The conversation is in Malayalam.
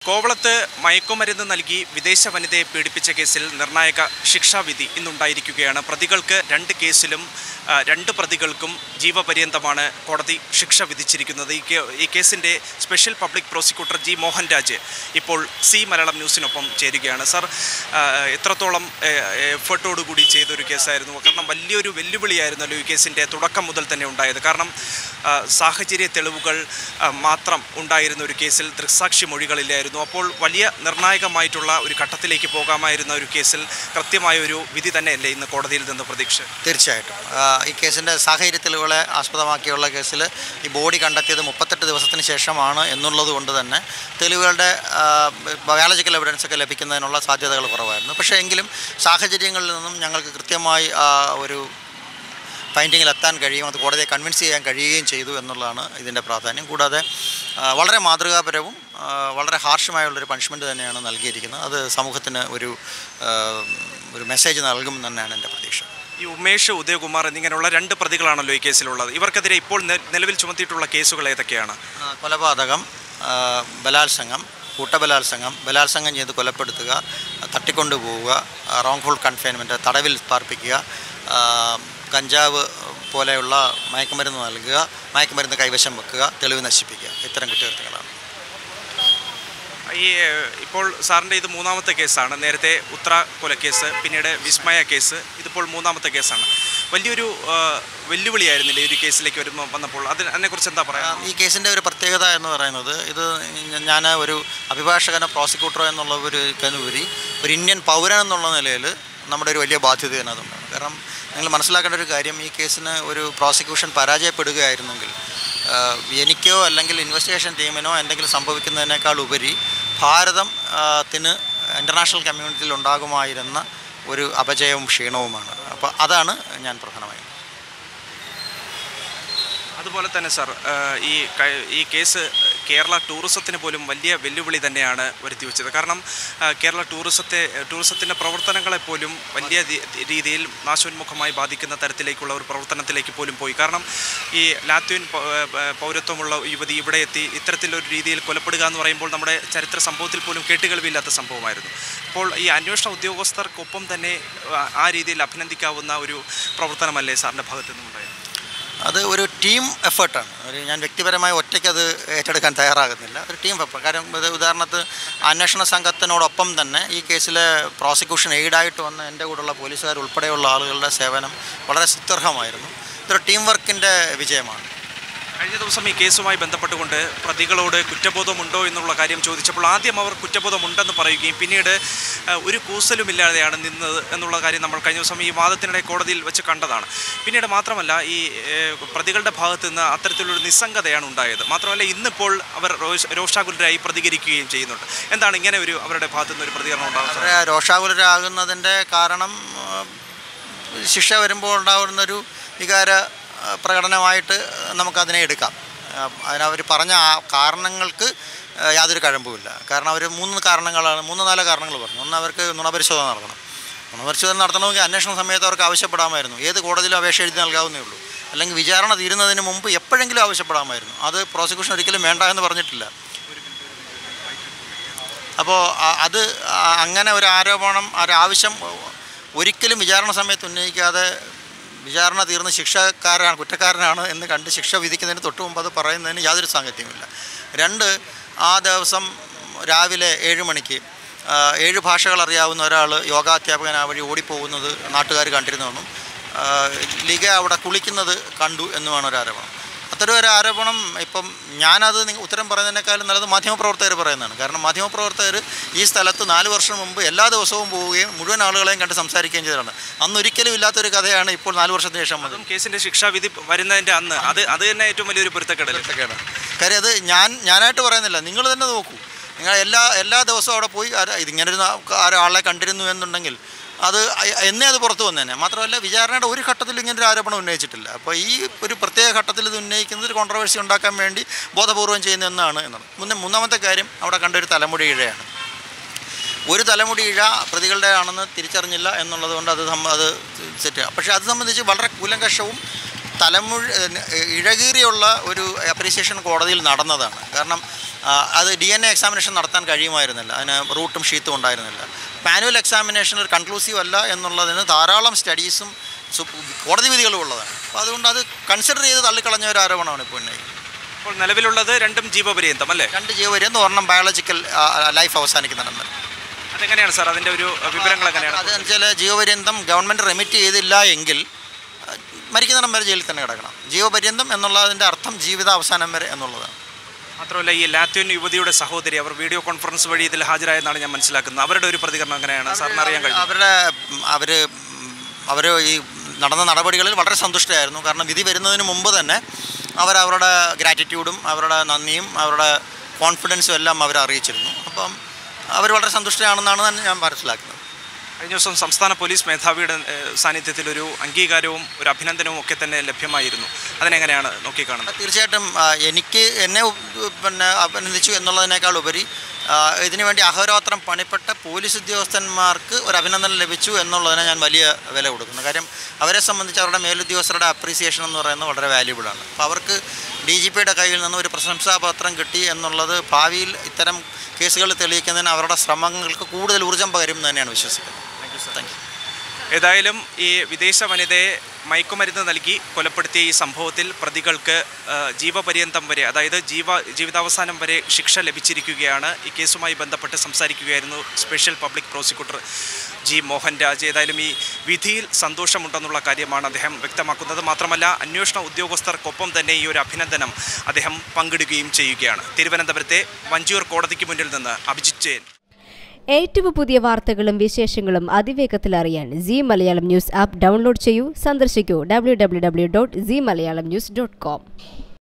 കോവളത്ത് മയക്കുമരുന്ന് നൽകി വിദേശ വനിതയെ പീഡിപ്പിച്ച കേസിൽ നിർണായക ശിക്ഷാവിധി ഇന്നുണ്ടായിരിക്കുകയാണ് പ്രതികൾക്ക് രണ്ട് കേസിലും ആ, രണ്ട് പ്രതികൾക്കും ജീവപര്യന്തമാണ് കോടതി ശിക്ഷ വിധിച്ചിരിക്കുന്നത് ഈ കേ- ഈ കേസിൻ്റെ special public prosecutor G Mohan Raj ഇപ്പോൾ സി മലയാളം ന്യൂസിനൊപ്പം ചേരുകയാണ് സാർ ആ, എത്രത്തോളം എഫേർട്ടോടുകൂടി ചെയ്തൊരു കേസായിരുന്നു കാരണം വലിയൊരു വെല്ലുവിളിയായിരുന്നല്ലോ ഈ കേസിൻ്റെ തുടക്കം മുതൽ തന്നെ ഉണ്ടായത് കാരണം ആ, സാഹചര്യ തെളിവുകൾ ആ, മാത്രം ഉണ്ടായിരുന്ന ഒരു കേസിൽ ദൃക്സാക്ഷി മൊഴികളില്ലായിരുന്നു അപ്പോൾ വലിയ നിർണായകമായിട്ടുള്ള ഒരു ഘട്ടത്തിലേക്ക് പോകാമായിരുന്ന ഒരു കേസിൽ കൃത്യമായ ഒരു വിധി തന്നെയല്ലേ ഇന്ന് കോടതിയിൽ നിന്ന് പ്രതീക്ഷ തീർച്ചയായിട്ടും ആ, ഈ കേസിൻ്റെ സാഹചര്യ തെളിവുകളെ ആസ്പദമാക്കിയുള്ള കേസിൽ ഈ ബോഡി കണ്ടെത്തിയത് മുപ്പത്തെട്ട് ദിവസത്തിന് ശേഷമാണ് എന്നുള്ളത് കൊണ്ട് തന്നെ തെളിവുകളുടെ ബയോളജിക്കൽ എവിഡൻസ് ഒക്കെ ലഭിക്കുന്നതിനുള്ള സാധ്യതകൾ കുറവായിരുന്നു പക്ഷേ എങ്കിലും സാഹചര്യങ്ങളിൽ നിന്നും ഞങ്ങൾക്ക് കൃത്യമായി ആ, ഒരു ഫൈൻഡിങ്ങിൽ എത്താൻ കഴിയും അത് കോടതിയെ കൺവിൻസ് ചെയ്യാൻ കഴിയുകയും ചെയ്തു എന്നുള്ളതാണ് ഇതിൻ്റെ പ്രാധാന്യം കൂടാതെ ആ, വളരെ മാതൃകാപരവും ആ, വളരെ ഹാർഷമായുള്ളൊരു പണിഷ്മെൻറ്റ് തന്നെയാണ് നൽകിയിരിക്കുന്നത് അത് സമൂഹത്തിന് ഒരു ആ, ഒരു മെസ്സേജ് നൽകും തന്നെയാണ് എൻ്റെ പ്രതീക്ഷ ഈ ഉമേഷ് ഉദയകുമാർ എന്നിങ്ങനെയുള്ള രണ്ട് പ്രതികളാണല്ലോ ഈ കേസിലുള്ളത് ഇവർക്കെതിരെ ഇപ്പോൾ നെ- നിലവിൽ ചുമത്തിയിട്ടുള്ള കേസുകൾ ഏതൊക്കെയാണ് ആ, കൊലപാതകം ആ, ബലാത്സംഗം കൂട്ടബലാത്സംഗം ബലാത്സംഗം ചെയ്ത് കൊലപ്പെടുത്തുക തട്ടിക്കൊണ്ടു പോവുക റോങ് ഫുൾ കൺഫൈൻമെൻറ്റ് തടവിൽ പാർപ്പിക്കുക ആ, കഞ്ചാവ് പോലെയുള്ള മയക്കുമരുന്ന് നൽകുക മയക്കുമരുന്ന് കൈവശം വെക്കുക തെളിവ് നശിപ്പിക്കുക ഇത്തരം കുറ്റകൃത്യങ്ങളാണ് ഈ ഏഹ്, ഇപ്പോൾ സാറിൻ്റെ ഇത് മൂന്നാമത്തെ കേസാണ് നേരത്തെ ഉത്ര കൊലക്കേസ് പിന്നീട് വിസ്മയ കേസ് ഇതിപ്പോൾ മൂന്നാമത്തെ കേസാണ് വലിയൊരു ആ, വെല്ലുവിളിയായിരുന്നില്ലേ ഈ ഒരു കേസിലേക്ക് വരുമ്പോൾ വന്നപ്പോൾ അതിന് അതിനെക്കുറിച്ച് എന്താ പറയാ ഈ കേസിൻ്റെ ഒരു പ്രത്യേകത എന്ന് പറയുന്നത് ഇത് ഞാൻ ഒരു അഭിഭാഷകനോ പ്രോസിക്യൂട്ടറോ എന്നുള്ള ഒരു ഉപരി ഒരു ഇന്ത്യൻ പൗരൻ എന്നുള്ള നിലയിൽ നമ്മുടെ ഒരു വലിയ ബാധ്യത അതിനകത്തുണ്ട് കാരണം നിങ്ങൾ മനസ്സിലാക്കേണ്ട ഒരു കാര്യം ഈ കേസിന് ഒരു പ്രോസിക്യൂഷൻ പരാജയപ്പെടുകയായിരുന്നെങ്കിൽ ആ, എനിക്കോ അല്ലെങ്കിൽ ഇൻവെസ്റ്റിഗേഷൻ ടീമിനോ എന്തെങ്കിലും സംഭവിക്കുന്നതിനേക്കാൾ ഉപരി ഭാരതം ആ, ത്തിന് ഇൻ്റർനാഷണൽ കമ്മ്യൂണിറ്റിയിൽ ഉണ്ടാകുമായിരുന്ന ഒരു അപജയവും ക്ഷീണവുമാണ് അപ്പോൾ അതാണ് ഞാൻ പ്രധാനമായും അതുപോലെ തന്നെ സാർ ആ, ഈ ക- ഈ കേസ് കേരള ടൂറിസത്തിന് പോലും വലിയ വെല്ലുവിളി തന്നെയാണ് വരുത്തി വെച്ചത് കാരണം ആ, കേരള ടൂറിസത്തെ ടൂറിസത്തിൻ്റെ പ്രവർത്തനങ്ങളെ പോലും വലിയ രി- രീതിയിൽ നാശോന്മുഖമായി ബാധിക്കുന്ന തരത്തിലേക്കുള്ള ഒരു പ്രവർത്തനത്തിലേക്ക് പോലും പോയി കാരണം ഈ ലാത്വിൻ പൗ- ആ, പൗരത്വമുള്ള യുവതി ഇവിടെ എത്തി ഇത്തരത്തിലൊരു രീതിയിൽ കൊലപ്പെടുക എന്ന് പറയുമ്പോൾ നമ്മുടെ ചരിത്ര സംഭവത്തിൽ പോലും കേട്ടുകേൾവിയില്ലാത്ത സംഭവമായിരുന്നു അപ്പോൾ ഈ അന്വേഷണ ഉദ്യോഗസ്ഥർക്കൊപ്പം തന്നെ ആ, ആ രീതിയിൽ അഭിനന്ദിക്കാവുന്ന ഒരു പ്രവർത്തനമല്ലേ സാറിൻ്റെ ഭാഗത്തു നിന്നുണ്ടായത് അത് ഒരു ടീം എഫേർട്ടാണ് ഒരു ഞാൻ വ്യക്തിപരമായി ഒറ്റയ്ക്ക് അത് ഏറ്റെടുക്കാൻ തയ്യാറാകുന്നില്ല ഒരു ടീം എഫേർട്ട് കാരണം ഇത് ഉദാഹരണത്ത് അന്വേഷണ സംഘത്തിനോടൊപ്പം തന്നെ ഈ കേസിലെ പ്രോസിക്യൂഷൻ എയ്ഡായിട്ട് വന്ന എൻ്റെ കൂടെയുള്ള പോലീസുകാർ ഉൾപ്പെടെയുള്ള ആളുകളുടെ സേവനം വളരെ സുത്യർഹമായിരുന്നു ഇതൊരു ടീം വർക്കിൻ്റെ വിജയമാണ് കഴിഞ്ഞ ദിവസം ഈ കേസുമായി ബന്ധപ്പെട്ടുകൊണ്ട് പ്രതികളോട് കുറ്റബോധമുണ്ടോ എന്നുള്ള കാര്യം ചോദിച്ചപ്പോൾ ആദ്യം അവർ കുറ്റബോധമുണ്ടെന്ന് പറയുകയും പിന്നീട് ആ, ഒരു കൂസലുമില്ലാതെയാണ് നിന്നത് എന്നുള്ള കാര്യം നമ്മൾ കഴിഞ്ഞ ദിവസം ഈ വാദത്തിനിടെ കോടതിയിൽ വെച്ച് കണ്ടതാണ് പിന്നീട് മാത്രമല്ല ഈ ഏ, പ്രതികളുടെ ഭാഗത്ത് നിന്ന് അത്തരത്തിലൊരു നിസ്സംഗതയാണ് ഉണ്ടായത് മാത്രമല്ല ഇന്നിപ്പോൾ അവർ രോഷ- രോഷാകുലരായി പ്രതികരിക്കുകയും ചെയ്യുന്നുണ്ട് എന്താണ് ഇങ്ങനെ ഒരു അവരുടെ ഭാഗത്തു നിന്ന് ഒരു പ്രതികരണം ഉണ്ടാകുന്നത് അവരെ രോഷാകുലരാകുന്നതിൻ്റെ കാരണം ആ, ശിക്ഷ വരുമ്പോൾ ഉണ്ടാകുന്നൊരു വികാര ആ, പ്രകടനമായിട്ട് നമുക്കതിനെ എടുക്കാം ആ, അതിനവർ പറഞ്ഞ ആ കാരണങ്ങൾക്ക് ആ, യാതൊരു കഴമ്പുമില്ല കാരണം അവർ മൂന്ന് കാരണങ്ങളാണ് മൂന്ന് നാല് കാരണങ്ങൾ പറഞ്ഞു ഒന്ന് അവർക്ക് നുണപരിശോധന നടത്തണം നുണപരിശോധന നടത്തണമെങ്കിൽ അന്വേഷണ സമയത്ത് അവർക്ക് ആവശ്യപ്പെടാമായിരുന്നു ഏത് കോടതിയിലും അപേക്ഷ എഴുതി നൽകാവുന്നേ ഉള്ളൂ അല്ലെങ്കിൽ വിചാരണ തീരുന്നതിന് മുമ്പ് എപ്പോഴെങ്കിലും ആവശ്യപ്പെടാമായിരുന്നു അത് പ്രോസിക്യൂഷൻ ഒരിക്കലും വേണ്ട എന്ന് പറഞ്ഞിട്ടില്ല അപ്പോൾ അത് ആ- അങ്ങനെ ഒരു ആരോപണം ഒരാവശ്യം ഒരിക്കലും വിചാരണ സമയത്ത് ഉന്നയിക്കാതെ വിചാരണ തീർന്ന് ശിക്ഷക്കാരാണ് കുറ്റക്കാരനാണ് എന്ന് കണ്ട് ശിക്ഷ വിധിക്കുന്നതിന് തൊട്ട് മുമ്പ് അത് പറയുന്നതിന് യാതൊരു സാങ്കത്യവുമില്ല രണ്ട് ആ ദിവസം രാവിലെ ഏഴ് മണിക്ക് ആ, ഏഴ് ഭാഷകൾ അറിയാവുന്ന ഒരാൾ യോഗാധ്യാപകൻ ആ വഴി ഓടിപ്പോകുന്നത് നാട്ടുകാർ കണ്ടിരുന്നുവെന്നും ആ, ലിഗ അവിടെ കുളിക്കുന്നത് കണ്ടു എന്നുമാണ് ഒരു ആരോപണം അത്തരം ഒരു ആരോപണം ഇപ്പം ഞാനത് നിങ്ങ- ഉത്തരം പറയുന്നതിനേക്കാളും നല്ലത് മാധ്യമപ്രവർത്തകർ പറയുന്നതാണ് കാരണം മാധ്യമപ്രവർത്തകർ ഈ സ്ഥലത്ത് നാല് വർഷം മുമ്പ് എല്ലാ ദിവസവും പോവുകയും മുഴുവൻ ആളുകളെയും കണ്ട് സംസാരിക്കുകയും ചെയ്തതാണ് അന്ന് ഒരിക്കലും ഇല്ലാത്തൊരു കഥയാണ് ഇപ്പോൾ നാല് വർഷത്തിന് ശേഷം വന്നത് അതും കേസിന്റെ ശിക്ഷാവിധി വരുന്നതിന്റെ അന്ന് അത് അത് തന്നെ ഏറ്റവും വലിയൊരു പൊരുത്തക്കേടല്ലേ പൊരുത്തക്കേടാണ് കാര്യം അത് ഞാൻ ഞാനായിട്ട് പറയുന്നില്ല നിങ്ങൾ തന്നെ നോക്കൂ നിങ്ങൾ എല്ലാ എല്ലാ ദിവസവും അവിടെ പോയി ആരാ- ഇതിങ്ങനൊരു നാ- ഒരാളെ കണ്ടിരുന്നു എന്നുണ്ടെങ്കിൽ അത് അ- എന്നേ അത് പുറത്തു വന്നേനെ മാത്രമല്ല വിചാരണയുടെ ഒരു ഘട്ടത്തിൽ ഇങ്ങനെ ഒരു ആരോപണം ഉന്നയിച്ചിട്ടില്ല അപ്പോൾ ഈ ഒരു പ്രത്യേക ഘട്ടത്തിൽ ഇത് ഉന്നയിക്കുന്നത് ഒരു കോൺട്രവേഴ്സി ഉണ്ടാക്കാൻ വേണ്ടി ബോധപൂർവം ചെയ്യുന്ന ഒന്നാണ് എന്നത് മുന്നേ മൂന്നാമത്തെ കാര്യം അവിടെ കണ്ട ഒരു തലമുടി ഇഴയാണ് ഒരു തലമുടി ഇഴ പ്രതികളുടെ ആണെന്ന് തിരിച്ചറിഞ്ഞില്ല എന്നുള്ളത് കൊണ്ട് അത് നമ്മ- അത് സെറ്റ് പക്ഷേ അത് സംബന്ധിച്ച് വളരെ കൂലങ്കഷവും തലമുഴ ഇഴകീറിയുള്ള ഒരു അപ്രീസിയേഷൻ കോടതിയിൽ നടന്നതാണ് കാരണം ആ, അത് ഡി എൻ എ എക്സാമിനേഷൻ നടത്താൻ കഴിയുമായിരുന്നില്ല അതിന് റൂട്ടും ഷീത്തും ഉണ്ടായിരുന്നില്ല മാനുവൽ എക്സാമിനേഷൻ ഒരു കൺക്ലൂസീവ് അല്ല എന്നുള്ളതിന് ധാരാളം സ്റ്റഡീസും സു- കോടതി വിധികളും ഉള്ളതാണ് അപ്പോൾ അതുകൊണ്ട് അത് കൺസിഡർ ചെയ്ത് തള്ളിക്കളഞ്ഞ ഒരു ആരോപണമാണ് ഇപ്പോൾ ഉന്നയിക്കുന്നത് ഇപ്പോൾ നിലവിലുള്ളത് രണ്ടും ജീവപര്യന്തം അല്ലേ രണ്ട് ജീവപര്യന്തം ഒരെണ്ണം ബയോളജിക്കൽ ലൈഫ് അവസാനിക്കുന്നിടം വരെ അതെങ്ങനെയാണ് സാർ അതിൻ്റെ ഒരു വിവരങ്ങൾ എങ്ങനെയാണ് അത് വെച്ചാൽ ജീവപര്യന്തം ഗവൺമെൻറ് റെമിറ്റ് ചെയ്തില്ല എങ്കിൽ ആ, മരിക്കുന്നിടം വരെ ജയിലിൽ തന്നെ കിടക്കണം ജീവപര്യന്തം എന്നുള്ളതിൻ്റെ അർത്ഥം ജീവിത അവസാനം വരെ എന്നുള്ളതാണ് മാത്രമല്ല ഈ ലാത്വിയൻ യുവതിയുടെ സഹോദരി അവർ വീഡിയോ കോൺഫറൻസ് വഴി ഇതിൽ ഹാജരായെന്നാണ് ഞാൻ മനസ്സിലാക്കുന്നത് അവരുടെ ഒരു പ്രതികരണം എങ്ങനെയാണ് സാറിന് അറിയാൻ കഴിഞ്ഞു അവരുടെ അവർ അവർ ഈ നടന്ന നടപടികളിൽ വളരെ സന്തുഷ്ടരായിരുന്നു കാരണം വിധി വരുന്നതിന് മുമ്പ് തന്നെ അവരവരുടെ ഗ്രാറ്റിറ്റ്യൂഡും അവരുടെ നന്ദിയും അവരുടെ കോൺഫിഡൻസും എല്ലാം അവർ അറിയിച്ചിരുന്നു അപ്പം അവർ വളരെ സന്തുഷ്ടരാണെന്നാണ് തന്നെ ഞാൻ മനസ്സിലാക്കുന്നത് കഴിഞ്ഞ ദിവസം സംസ്ഥാന പോലീസ് മേധാവിയുടെ ഏഹ്, സാന്നിധ്യത്തിൽ ഒരു അംഗീകാരവും ഒരു അഭിനന്ദനവും ഒക്കെ തന്നെ ലഭ്യമായിരുന്നു അതിനെങ്ങനെയാണ് നോക്കിക്കാണുന്നത് തീർച്ചയായിട്ടും ആ, എനിക്ക് എന്നെ ഉ- പിന്നെ അഭിനന്ദിച്ചു എന്നുള്ളതിനേക്കാൾ ഉപരി ആ, ഇതിനു വേണ്ടി അഹോരാത്രം പണിപ്പെട്ട പോലീസ് ഉദ്യോഗസ്ഥന്മാർക്ക് ഒരു അഭിനന്ദനം ലഭിച്ചു എന്നുള്ളതിനെ ഞാൻ വലിയ വില കൊടുക്കുന്നു കാര്യം അവരെ സംബന്ധിച്ച് അവരുടെ മേലുദ്യോഗസ്ഥരുടെ അപ്രീസിയേഷൻ എന്ന് പറയുന്നത് വളരെ വാല്യുബിളാണ് അപ്പോൾ അവർക്ക് ഡി ജി പിയുടെ കയ്യിൽ നിന്ന് ഒരു പ്രശംസാപത്രം കിട്ടി എന്നുള്ളത് ഭാവിയിൽ ഇത്തരം കേസുകൾ തെളിയിക്കുന്നതിന് അവരുടെ ശ്രമങ്ങൾക്ക് കൂടുതൽ ഊർജ്ജം പകരും എന്ന് തന്നെയാണ് വിശ്വസിക്കുന്നത് താങ്ക് യു ഏതായാലും ഈ വിദേശ വനിതയെ മയക്കുമരുന്ന് നൽകി കൊലപ്പെടുത്തിയ ഈ സംഭവത്തിൽ പ്രതികൾക്ക് ആ, ജീവപര്യന്തം വരെ അതായത് ജീവ ജീവിതാവസാനം വരെ ശിക്ഷ ലഭിച്ചിരിക്കുകയാണ് ഈ കേസുമായി ബന്ധപ്പെട്ട് സംസാരിക്കുകയായിരുന്നു special public prosecutor G Mohan Raj ഏതായാലും ഈ വിധിയിൽ സന്തോഷമുണ്ടെന്നുള്ള കാര്യമാണ് അദ്ദേഹം വ്യക്തമാക്കുന്നത് മാത്രമല്ല അന്വേഷണ ഉദ്യോഗസ്ഥർക്കൊപ്പം തന്നെ ഈ ഒരു അഭിനന്ദനം അദ്ദേഹം പങ്കിടുകയും ചെയ്യുകയാണ് തിരുവനന്തപുരത്തെ വഞ്ചിയൂർ കോടതിക്ക് മുന്നിൽ നിന്ന് അഭിജിത് ജയൻ ഏറ്റവും പുതിയ വാർത്തകളും വിശേഷങ്ങളും അതിവേഗത്തിൽ അറിയാൻ Zee Malayalam news app download ചെയ്യൂ സന്ദർശിക്കൂ W W W dot Zee Malayalam news dot com